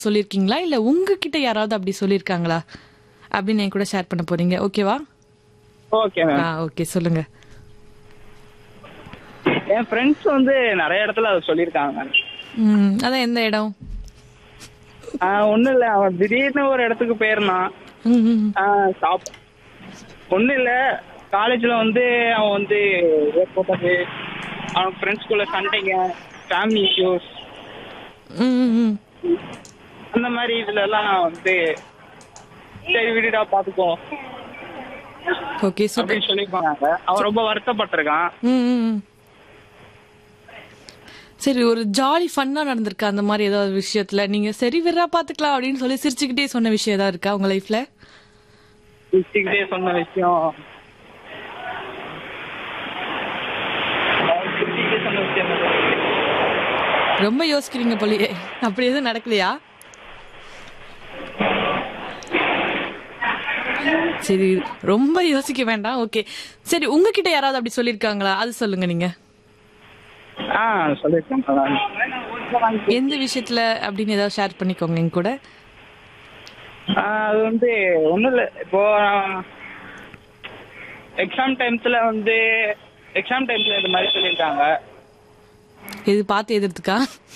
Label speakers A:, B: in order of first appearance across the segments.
A: சொல்லியிருக்கீங்களா இல்ல உங்ககிட்ட யாராவது அப்படி சொல்லியிருக்காங்களா அப்படின்னு என் கூட ஷேர் பண்ண போறீங்க ஓகேவா
B: ஓகே
A: ஆ
B: மேம்
A: ஓகே சொல்லுங்க
B: என் ஃப்ரெண்ட்ஸ் வந்து நிறைய இடத்துல அதை சொல்லியிருக்காங்க மேம்
A: ம் அதான் எந்த இடம்
B: ஒன்றும் இல்லை அவன் திடீர்னு ஒரு இடத்துக்கு போயிருந்தான்
A: ம், ம்,
B: சாப் ஒன்றும் இல்லை காலேஜில் வந்து அவன் வந்து ஏற்பட்டது அவன் ஃப்ரெண்ட்ஸ்குள்ள சண்டைங்க ஃபேமிலி இஷ்யூஸ்
A: ம், ம், ம்.
B: அந்த மாதிரி இதுல எல்லாம் வந்து சரி விடுடா பாத்துக்கோ
A: ஓகே சூப்பர்
B: அப்படின்னு சொல்லியிருப்பாங்க அவன் ரொம்ப வருத்தப்பட்டிருக்கான்
A: ம், ம், ம். சரி ஒரு ஜாலி ஃபன்னா நடந்திருக்கா அந்த மாதிரி ஏதாவது விஷயத்துல நீங்க சரி விரா பாத்துக்கலாம் அப்படின்னு சொல்லி சிரிச்சுக்கிட்டே சொன்ன விஷயம் ஏதாவது இருக்கா உங்க லைஃப்ல
B: சிரிச்சுக்கிட்டே சொன்ன விஷயம் அவன் சிரிச்சுக்கிட்டே சொன்ன விஷயம் என்னது?
A: ரொம்ப யோசிக்கிறீங்க போலியே அப்படி எதுவும் நடக்கலையா சரி ரொம்ப யோசிக்க வேண்டாம் ஓகே சரி உங்ககிட்ட யாராவது அப்படி சொல்லியிருக்காங்களா அது சொல்லுங்க நீங்க
B: ஆ சொல்லியிருக்கேன் அதான்.
A: எந்த விஷயத்துல அப்படின்னு ஏதாவது ஷேர் பண்ணிக்கோங்க எங்க கூட
B: ஆ, அது வந்து ஒன்றும் இல்லை இப்போ எக்ஸாம் டைம்ஸ்ல வந்து எக்ஸாம் டைம்ஸ்ல இந்த மாதிரி சொல்லியிருக்காங்க
A: இது பார்த்து எதிர்த்துக்கா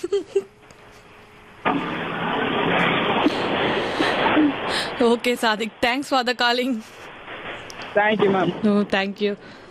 A: okay Sadiq thanks for the calling
B: thank you ma'am
A: oh thank you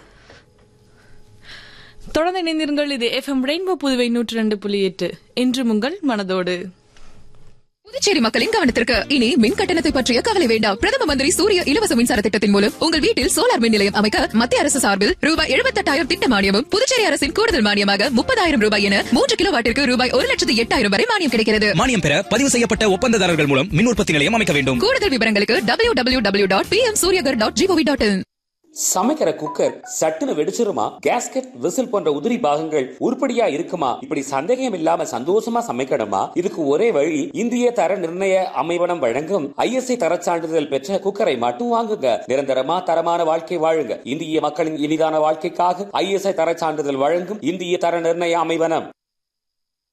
A: தொடர்ந்து இணைந்திருங்கள் இது எஃப்எம் ரெயின்போ புதுவை நூற்றி ரெண்டு புள்ளி எட்டு என்று உங்கள் மனதோடு
C: புதுச்சேரி மக்களின் கவனத்திற்கு இனி மின் கட்டணத்தை பற்றிய கவலை வேண்டாம் பிரதம மந்திரி சூரிய இலவச மின்சார திட்டத்தின் மூலம் உங்கள் வீட்டில் சோலார் மின் நிலையம் அமைக்க மத்திய அரசு சார்பில் ரூபாய் எழுபத்தெட்டாயிரம் திட்ட மானியமும் புதுச்சேரி அரசின் கூடுதல் மானியமாக முப்பதாயிரம் ரூபாய் என மூன்று கிலோ வாட்டிற்கு ரூபாய் ஒரு லட்சத்து எட்டாயிரம் வரை மானியம் கிடைக்கிறது
D: மானியம் பெற பதிவு செய்யப்பட்ட ஒப்பந்ததாரர்கள் மூலம் மின் உற்பத்தி நிலையம் அமைக்க வேண்டும்
C: கூடுதல் விவரங்களுக்கு W W W dot P M Suryaghar dot gov dot in
E: சமைக்கிற குக்கர் சட்டுன்னு வெடிச்சிருமா கேஸ்கெட் விசில் போன்ற உதிரி பாகங்கள் உருப்படியா இருக்குமா இப்படி சந்தேகம் இல்லாம சந்தோஷமா சமைக்கணுமா இதுக்கு ஒரே வழி இந்திய தர நிர்ணய அமைவனம் வழங்கும் ஐஎஸ்ஐ தரச் சான்றிதழ் பெற்ற குக்கரை மட்டும் வாங்குங்க நிரந்தரமா தரமான வாழ்க்கை வாழுங்க இந்திய மக்களின் இனிதான வாழ்க்கைக்காக ஐஎஸ்ஐ தரச் சான்றிதழ் வழங்கும் இந்திய தர நிர்ணய அமைவனம்